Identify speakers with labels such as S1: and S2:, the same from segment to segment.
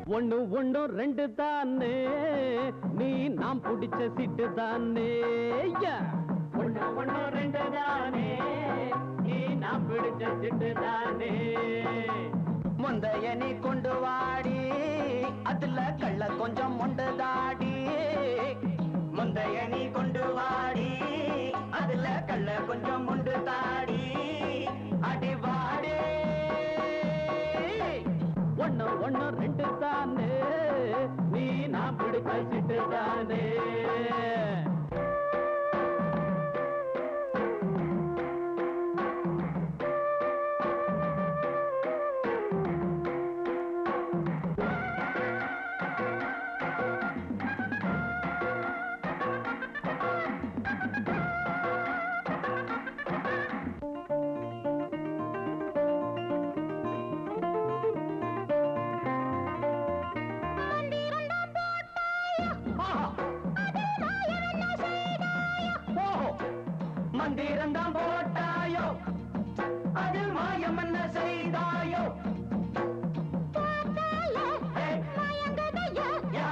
S1: ஒண்ணு ஒண்ணு ரெண்டு தானே நீ நாம் பிடிச்ச சிட்டு தானே ஒண்ணு ஒண்ணு ரெண்டு தானே நீ நாம் பிடிச்ச சிட்டு தானே
S2: முந்தைய நீ கொண்டு வாடி அதுல கள்ள கொஞ்சம் உண்டு தாடி முந்தைய நீ கொண்டு வாடி அதுல கள்ள கொஞ்சம் உண்டு தாடி அடி வாடி
S1: ஒண்ணு ஒண்ணு ரெண்டு தானே நீ நாம் பிடிச்ச சிட்டு தானே
S2: மந்திரந்தான் போட்டாயோ அதில் மாயம் என்ன செய்தாயோ ஏய், யா,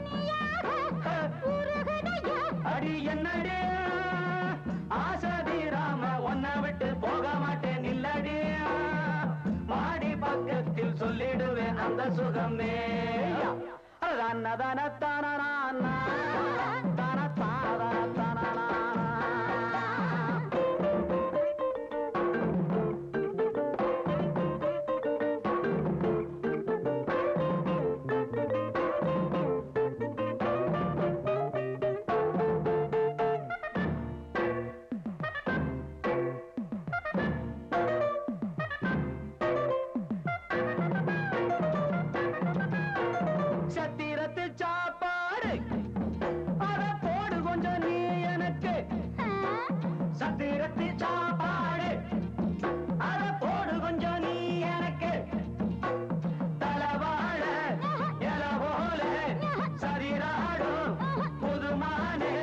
S2: அடி என்னடி ஆசதி ராம ஒன்ன விட்டு போக மாட்டேன் இல்லடி மாடி பக்கத்தில் சொல்லிடுவேன் அந்த சுகமே தான தான தான தான தான தான சத்திரத்து சாப்பாடு அத போடு கொஞ்சம் நீ எனக்கு சத்திரத்து சாப்பாடு அத போடு கொஞ்சம் நீ எனக்கு தலவாழ எல போல சரிராடும் புதுமானே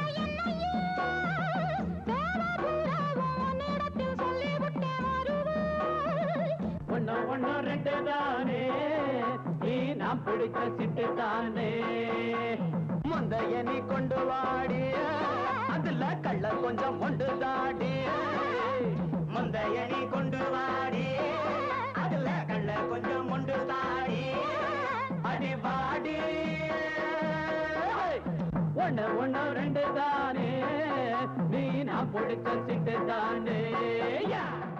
S1: ஒண்ணு ஒண்ணு ரெண்டு தானே நீ நாம் பிடிச்ச சிட்டு தானே
S2: முந்தைய நீ கொண்டு வாடி அதுல கள்ள கொஞ்சம் கொண்டு தாடி முந்தைய நீ கொண்டு வாடி அதுல கள்ள கொஞ்சம் கொண்டு தாடி அடி வாடி
S1: ஒண்ணு ஒண்ணு ரெண்டு தானே நீ நாம் பிடிச்ச சிட்டு தானே யா